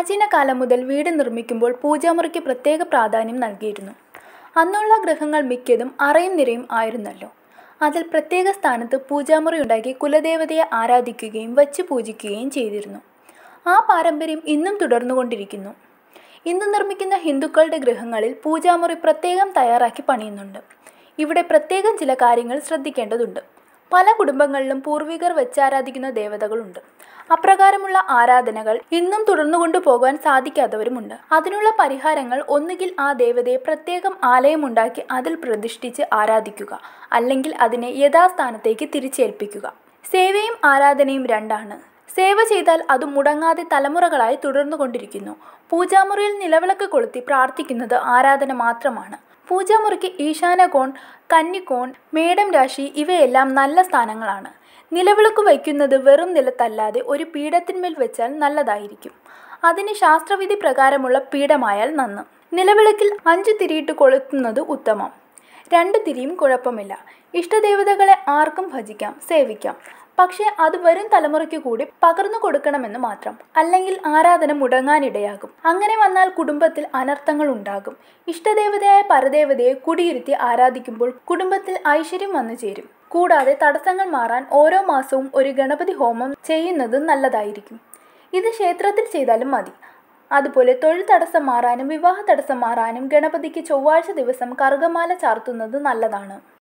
പ്രാചീന കാലം മുതൽ വീട് നിർമ്മിക്കുമ്പോൾ പൂജാമുറിക്ക് പ്രത്യേക പ്രാധാന്യം നൽകിയിരുന്നു അന്നുള്ള ഗൃഹങ്ങൾ മിക്കതും അറയും നിരയും ആയിരുന്നല്ലോ അതിൽ പ്രത്യേക സ്ഥാനത്ത് പൂജാമുറി ഉണ്ടാക്കി കുലദേവതയെ ആരാധിക്കുകയും വച്ച് പൂജിക്കുകയും ചെയ്തിരുന്നു ആ പാരമ്പര്യം ഇന്നും തുടർന്നുകൊണ്ടിരിക്കുന്നു ഇന്ന് നിർമ്മിക്കുന്ന ഹിന്ദുക്കളുടെ ഗൃഹങ്ങളിൽ പൂജാമുറി പ്രത്യേകം തയ്യാറാക്കി പണിയുന്നുണ്ട് ഇവിടെ പ്രത്യേകം ചില കാര്യങ്ങൾ ശ്രദ്ധിക്കേണ്ടതുണ്ട് പല കുടുംബങ്ങളിലും പൂർവികർ വെച്ചാരാധിക്കുന്ന ദേവതകളുണ്ട് അപ്രകാരമുള്ള ആരാധനകൾ ഇന്നും തുടർന്നുകൊണ്ടു പോകാൻ സാധിക്കാത്തവരുമുണ്ട് അതിനുള്ള പരിഹാരങ്ങൾ ഒന്നുകിൽ ആ ദേവതയെ പ്രത്യേകം ആലയമുണ്ടാക്കി അതിൽ പ്രതിഷ്ഠിച്ച് ആരാധിക്കുക അല്ലെങ്കിൽ അതിനെ യഥാസ്ഥാനത്തേക്ക് തിരിച്ചേൽപ്പിക്കുക സേവയും ആരാധനയും രണ്ടാണ് സേവ ചെയ്താൽ അത് മുടങ്ങാതെ തലമുറകളായി തുടർന്നുകൊണ്ടിരിക്കുന്നു പൂജാമുറിയിൽ നിലവിളക്ക് കൊളുത്തി പ്രാർത്ഥിക്കുന്നത് ആരാധന മാത്രമാണ് പൂജാമുറിക്ക് ഈശാനകോൺ കന്നിക്കോൺ മേടം രാശി ഇവയെല്ലാം നല്ല സ്ഥാനങ്ങളാണ് നിലവിളക്ക് വയ്ക്കുന്നത് വെറും നിലത്തല്ലാതെ ഒരു പീഠത്തിന്മേൽ വെച്ചാൽ നല്ലതായിരിക്കും അതിന് ശാസ്ത്രവിധി പ്രകാരമുള്ള പീഠമായാൽ നന്ന് നിലവിളക്കിൽ അഞ്ച് തിരിയിട്ട് കൊളുത്തുന്നത് ഉത്തമം രണ്ട് തിരിയും കുഴപ്പമില്ല ഇഷ്ടദേവതകളെ ആർക്കും ഭജിക്കാം സേവിക്കാം പക്ഷേ അത് വരും തലമുറയ്ക്ക് കൂടി പകർന്നു കൊടുക്കണമെന്ന് മാത്രം അല്ലെങ്കിൽ ആരാധന മുടങ്ങാനിടയാകും അങ്ങനെ വന്നാൽ കുടുംബത്തിൽ അനർത്ഥങ്ങൾ ഉണ്ടാകും ഇഷ്ടദേവതയായ പരദേവതയെ കുടിയിരുത്തി ആരാധിക്കുമ്പോൾ കുടുംബത്തിൽ ഐശ്വര്യം വന്നു ചേരും കൂടാതെ തടസ്സങ്ങൾ മാറാൻ ഓരോ മാസവും ഒരു ഗണപതി ഹോമം ചെയ്യുന്നത് നല്ലതായിരിക്കും ഇത് ക്ഷേത്രത്തിൽ ചെയ്താലും മതി അതുപോലെ തൊഴിൽ തടസ്സം മാറാനും വിവാഹ തടസ്സം മാറാനും ഗണപതിക്ക് ചൊവ്വാഴ്ച ദിവസം കറുകമാല ചാർത്തുന്നത് നല്ലതാണ്